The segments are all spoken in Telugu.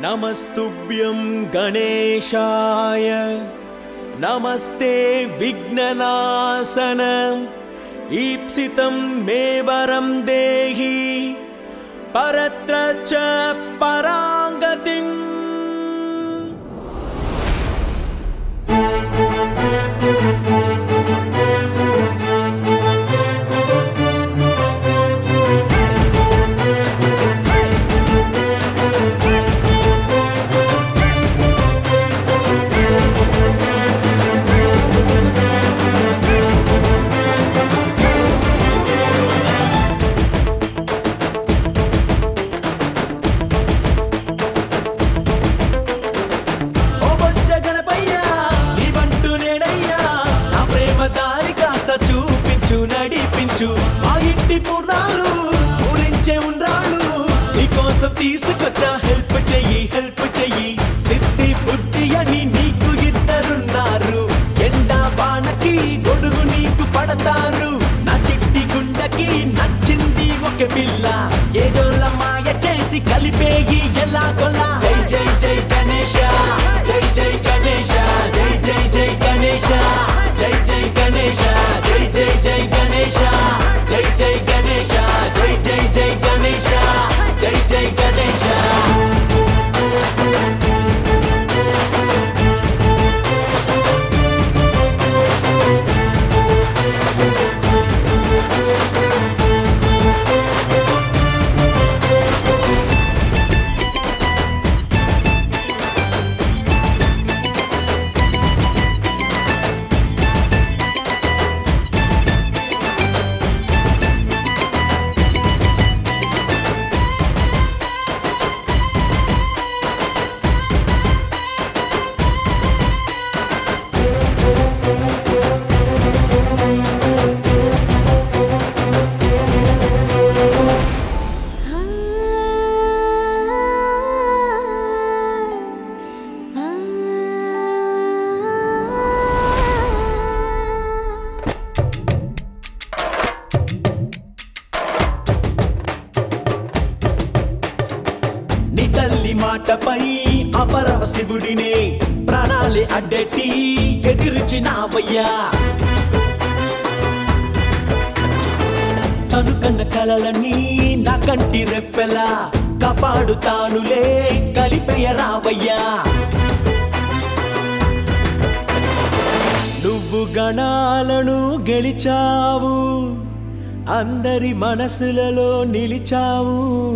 నమస్తుభ్యం గణేశాయ నమస్తే విఘ్ననాశన ఈప్సితం మే వరం దేహి పరత్ర చ పరాంగతిం ఓ బొజ్జ గణపయ్యా నీ బంటు నేనయ్యా నా ప్రేమ దారి కాస్త చూపించు నడిపించు మా ఇంటి పూర్ణాలు పూరించే ఉండ్రాళ్ళు నీకోసం తీసుకొచ్చా హెల్ప్ చెయ్యి హెల్ప్ చెయ్యి సిద్ధి బుద్ధి అని నీకు ఇద్దరున్నారు ఎండ వానకి గొడుగు నీకు పడతారు నా చిట్టి గుండెకి నచ్చింది ఒక పిల్ల ఏదోల మాయ చేసి కలిపేయి ఎలా కొలా జై జై జై గణేష జై జై గణేష జై జై జై గణేష జై జై గణేష జై జై జై గణేష జై జై గణేష జై జై జై గణేష జై జై గణేష నీ తల్లి మాటపై అపరమ శివుడినే ప్రాణాలే అడ్డెట్టి ఎదిరించినావయ్యా తను కన్న కలలని నా కంటి రెప్పెలా కాపాడుతానులే కలిపేయ రావయ్యా నువ్వు గణాలను గెలిచావు అందరి మనసులలో నిలిచావు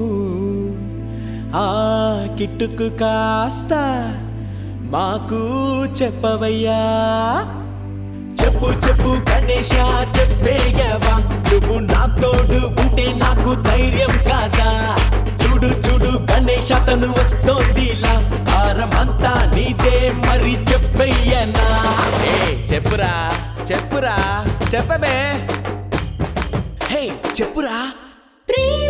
ఆ కిట్టుకు కాస్త మాకు చెప్పవయ్యా చెప్పు చెప్పు గణేష చెప్పేయవా నువ్వు నా తోడు ఉంటే నాకు ధైర్యం కాదా చూడు చూడు గణేష తను వస్తోందిలా భారమంతా నీదే మరి చెప్పయ్యనా ఏ చెప్పురా చెప్పురా చెప్పబే హే చెప్పురా ప్రియ